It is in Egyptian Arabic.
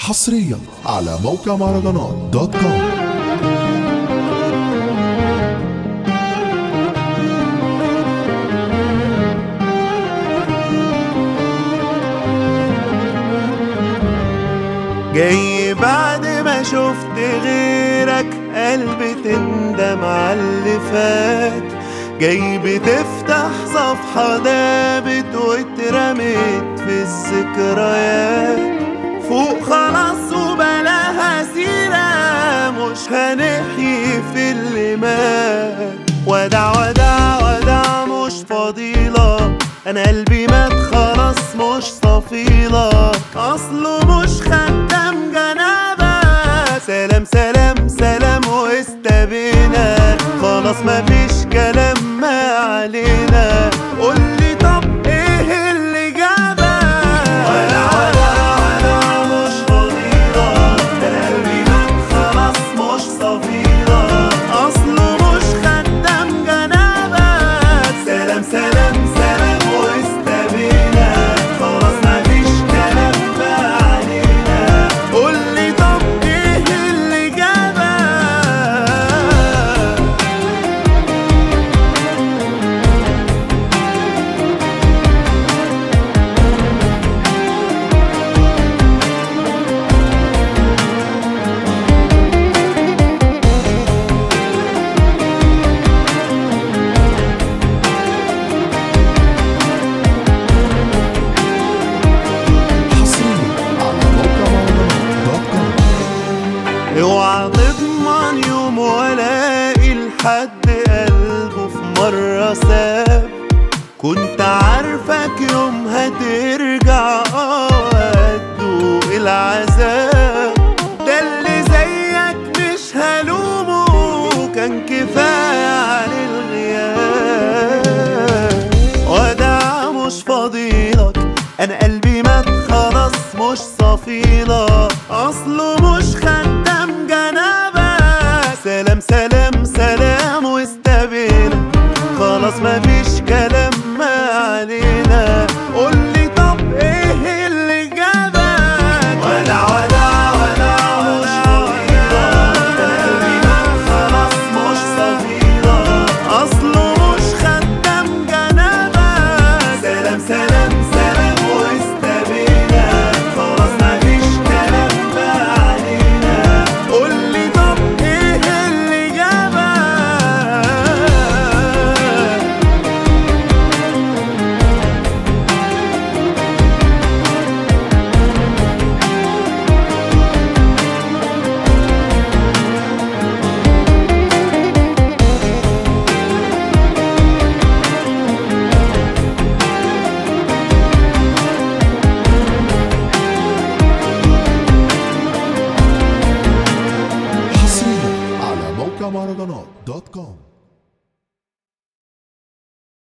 حصريا على موقع مهرجانات دوت كوم جاي بعد ما شفت غيرك قلبي تندم على اللي فات جاي بتفتح صفحة دابت واترمت في الذكريات فوق خلاص وبلاها سيرة مش هنحيي في اللي مات ودع ودع ودع مش فضيلة انا قلبي مات خلاص مش صفيلة اصله مش خدام جنابك سلام سلام سلام واستبينا خلاص مفيش كلام ما علينا قولي طب ايه اللي جابك ولا ولا ولا مش فضيلة انا قلبي مات خلاص مش صفيلة اصله مش خدام جنابك سلام سلام سلام واستبينا خلاص مفيش كلام بقى علينا قولي طب ايه اللي جابك حصريا على موقع مهرجانات دوت كوم اوعى تضمن يوم ولاقي لحد قلبه في مرة ساب كنت عارفك يوم هترجع اه هتدوق العذاب ده اللي زيك مش هلومه كان كفاية عن الغياب ودع مش فضيلك انا قلبي مات خلاص مش صفيلة اصله مش خدام جنابك سلام سلام سلام واستبينا خلاص مفيش كلام ما علينا قولي طب ايه اللي جابك ولا ولا ولا ولا قلبي مات خلاص مش صفيلة اصله مش خدام جنابك سلام سلام سلام واستبينا خلاص مفيش كلام بقى علينا قولي طب ايه اللي جابك حصريا على موقع مهرجانات دوت كوم